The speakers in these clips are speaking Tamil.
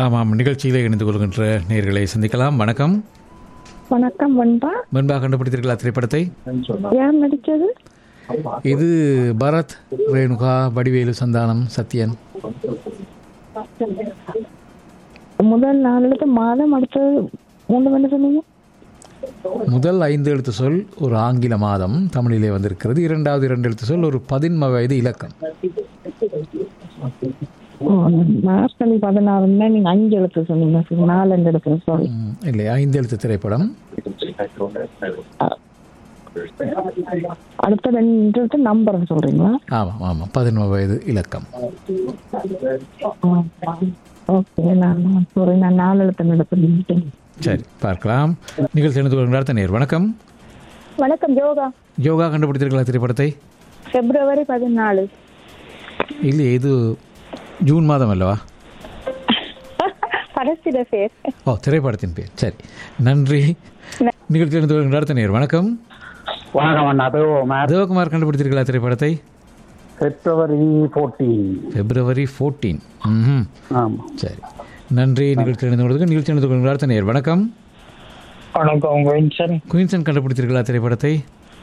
ஆமாம் நிகழ்ச்சியிலே இணைந்து கொள்கின்ற நேர்களை சந்திக்கலாம் வணக்கம் வணக்கம் வெண்பா முன்பாக கண்டுபிடித்தீர்களா திரைப்படத்தை யார் நடிச்சது இது பரத் ரேணுகா வடிவேலு சந்தானம் சத்யன் முதல் நாலு எழுத்து மாதம் அடுத்தது மூணு என்ன சொன்னீங்க முதல் ஐந்து எழுத்து சொல் ஒரு ஆங்கில மாதம் தமிழிலே வந்திருக்கிறது இரண்டாவது இரண்டு எழுத்து சொல் ஒரு பதின்ம வயது இலக்கம் ஓ, மார்கழி பதினாறுன்னா நீங்க அஞ்சு எழுத்து சொன்னீங்க சரி, நாலு அஞ்சு எழுத்து சாரி ம், இல்லை ஐந்து எழுத்து திரைப்படம் அடுத்த ரெண்டு எழுத்து நம்பர் சொல்றீங்களா ஆமாம் ஆமாம் பதின்ம வயது இலக்கம் ஓகே நான் சாரி நான் நாலு எழுத்து எடுத்து சரி பார்க்கலாம் நிகழ்ச்சி இணைந்து கொள்கின்ற அடுத்த நேர் வணக்கம் வணக்கம் யோகா யோகா கண்டுபிடித்தீர்களா திரைப்படத்தை பிப்ரவரி பதினாலு இல்லை இது ஜூன் மாதம் அல்லவா படத்திட பேர் ஓ திரைப்படத்தின் பேர் சரி நன்றி நிகழ்ச்சி இணைந்து கொள்கின்ற அடுத்த நேர் வணக்கம் வணக்கம் அண்ணா அது மேத் தேவகுமார் கண்டுபிடித்தீர்களா திரைப்படத்தை பிப்ரவரி ஃபோர்டீன் பிப்ரவரி ஃபோர்டீன் ம் ஆமாம் சரி நன்றி நிகழ்ச்சி இணைந்து கொள்வதற்கு நிகழ்ச்சி இணைந்து கொள்கின்ற அடுத்த நேர் வணக்கம் வணக்கம் வின்சன் குயின்சன் கண்டுபிடித்தீர்களா திரைப்படத்தை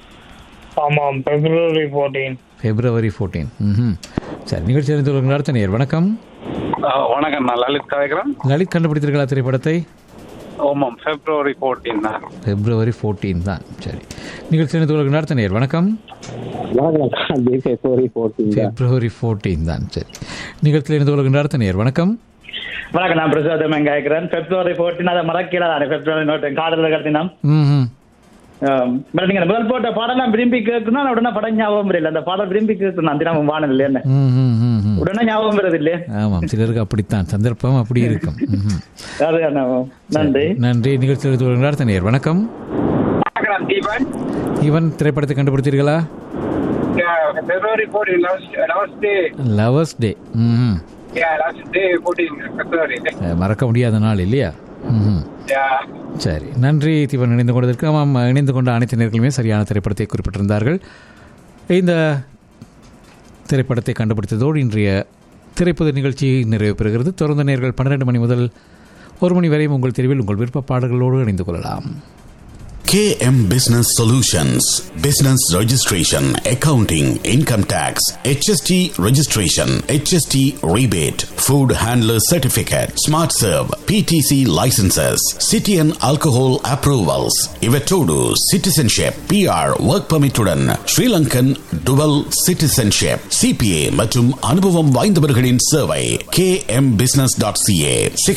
ஆமாம் பிப்ரவரி ஃபோர்டீன் பிப்ரவரி ஃபோர்டீன் ம் சரி நிகழ்ச்சி இணைந்து கொள்கின்ற அடுத்த நேர் வணக்கம் வணக்கம் நான் லலித் கலைக்கிறேன் லலித் கண்டுபிடித்தீர்களா திரைப்படத்தை ஓமாம் பிப்ரவரி ஃபோர்டீன் தான் பிப்ரவரி ஃபோர்டீன் தான் சரி நிகழ்ச்சி இணைந்து கொள்கின்ற அடுத்த நேர் வணக்கம் வணக்கம் பிப்ரவரி ஃபோர்டீன் பிப்ரவரி ஃபோர்டீன் தான் சரி நிகழ்ச்சியில் இணைந்து கொள்கின்ற அடுத்த நேர் வணக்கம் வணக்கம் நான் பிரசாதம் கேட்கிறேன் பிப்ரவரி ஃபோர்டீன் அதை மறக்கிறாரு பிப்ரவரி நோட்டு காதல கட்டினம் ம் நீங்க முதல் போட்ட பாடலாம் விரும்பி கேட்கணும் நான் உடனே படம் ஞாபகம் வரல அந்த பாடம் விரும்பி கேட்கணும் அந்த தினமும் வானல் இல்லையா ம் ம் ம் ம் உடனே ஞாபகம் வருது இல்லையா ஆமாம் சிலருக்கு அப்படித்தான் சந்தர்ப்பம் அப்படி இருக்கும் ம்ஹும். அது அண்ணா, நன்றி நன்றி நிகழ்ச்சியில் இணைந்து கொள்கின்ற அடுத்த நேர் வணக்கம் வணக்கம் தீபன் இவன் திரைப்படத்தை கண்டுபிடித்தீர்களா February fourteen last day lovers day ம் லாஸ்ட் டே ஃபோர்டீன் பிப்ரவரி மறக்க முடியாத நாள் இல்லையா ம் சரி நன்றி தீபன் இணைந்து கொண்டதற்கு ஆமாம் இணைந்து கொண்ட அனைத்து நேர்களுமே சரியான திரைப்படத்தை குறிப்பிட்டிருந்தார்கள் இந்த திரைப்படத்தை கண்டுபிடித்ததோடு இன்றைய திரைப்பட நிகழ்ச்சி நிறைவு பெறுகிறது தொடர்ந்து நேர்கள் பன்னிரண்டு மணி முதல் ஒரு மணி வரை உங்கள் தெருவில் உங்கள் விருப்ப பாடல்களோடு இணைந்து கொள்ளலாம் KM Business Solutions Business Registration, Accounting, Income Tax, HST Registration, HST Rebate, Food Handler Certificate, Smart Serve, PTC Licenses, City and Alcohol Approvals, Ivetodu Citizenship, PR Work Permit உடன் Sri Lankan Dual Citizenship, CPA மற்றும் அனுபவம் வாய்ந்தவர்களின் சேவை kmbusiness.ca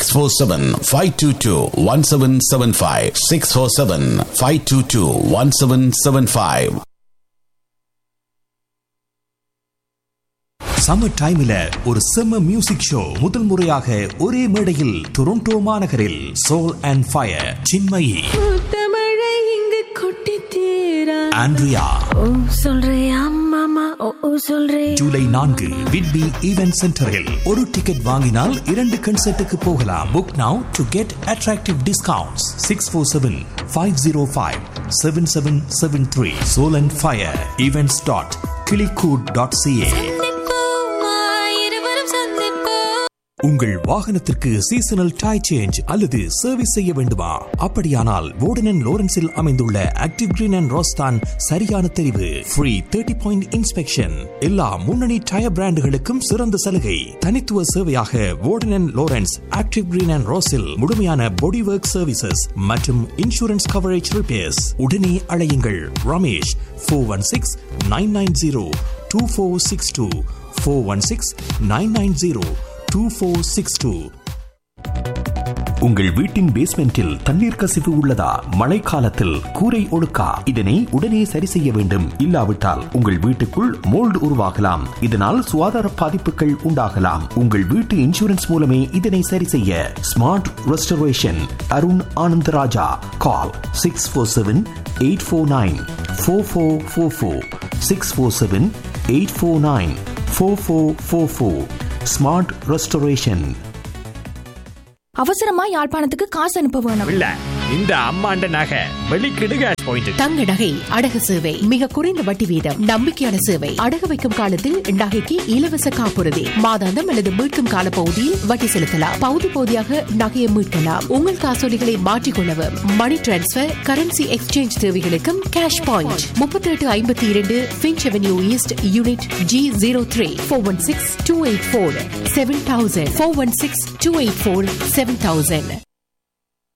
647-522-1775 647-522-1775 சம்மர் டைம்ல ஒரு செம்ம மியூசிக் ஷோ முதல் முறையாக ஒரே மேடையில் டொரண்டோ மாநகரில் சோல் அண்ட் ஃபயர் சின்மயி தமிழை இங்கு கொட்டி தீரா ஆண்ட்ரியா ஓ சொல்றியா மாமா ஓ ஓ சொல்றே ஜூலை நான்கு விட்பி ஈவென்ட் சென்டரில் ஒரு டிக்கெட் வாங்கினால் இரண்டு கன்சர்ட்டுக்கு போகலாம் book now to get attractive discounts six four seven five zero five seven seven seven three soul and fire events dot கிளிகூட் டாட் சிஏ சந்திப்போமா இருவரும் சந்திப்போம் உங்கள் வாகனத்திற்கு சீசனல் டை சேஞ்ச் அல்லது சர்வீஸ் செய்ய வேண்டுமா அப்படியானால் வோடன் அண்ட் லோரன்ஸில் அமைந்துள்ள ஆக்டிவ் கிரீன் அண்ட் ரோஸ்தான் சரியான தெரிவு ஃப்ரீ தேர்ட்டி பாயிண்ட் இன்ஸ்பெக்ஷன் எல்லா முன்னணி டயர் பிராண்டுகளுக்கும் சிறந்த சலுகை தனித்துவ சேவையாக Woden and Lawrence active green and ரோஸில் முழுமையான பாடி ஒர்க் சர்வீசஸ் மற்றும் இன்சூரன்ஸ் கவரேஜ் ரிப்பேர்ஸ் உடனே அழையுங்கள் Ramesh four one six nine nine zero two four six two four one six nine nine zero two four six two உங்கள் வீட்டின் பேஸ்மெண்டில் தண்ணீர் கசிவு உள்ளதா மழைக்காலத்தில் கூரை ஒழுக்கா இதனை உடனே சரி செய்ய வேண்டும் இல்லாவிட்டால் உங்கள் வீட்டுக்குள் மோல்டு உருவாகலாம் இதனால் சுகாதார பாதிப்புகள் உண்டாகலாம் உங்கள் வீட்டு இன்சூரன்ஸ் மூலமே இதனை சரி செய்ய smart restoration Arun Anandaraja call six four seven eight four nine four four four four six four seven eight four nine four four four four smart restoration அவசரமா யாழ்ப்பாணத்துக்கு காசு அனுப்ப வேணும் இல்ல இந்த அம்மாண்ட நகை வெளிக்கிடு கேஷ் பாயிண்ட் தங்க நகை அடகு சேவை மிக குறைந்த வட்டி வீதம் நம்பிக்கையான சேவை அடகு வைக்கும் காலத்தில் நகைக்கு இலவச காப்புறுதி மாதாந்தம் அல்லது மீட்கும் கால பகுதியில் வட்டி செலுத்தலாம் பகுதி பகுதியாக நகையை மீட்கலாம் உங்கள் காசோலிகளை மாற்றிக்கொள்ளவும் மணி டிரான்ஸ்பர் கரன்சி எக்ஸ்சேஞ்ச் தேவைகளுக்கும் கேஷ் பாயிண்ட் முப்பத்தி எட்டு ஐம்பத்தி இரண்டு Finch avenue east unit G zero three four one six two eight four seven thousand four one six two eight four seven thousand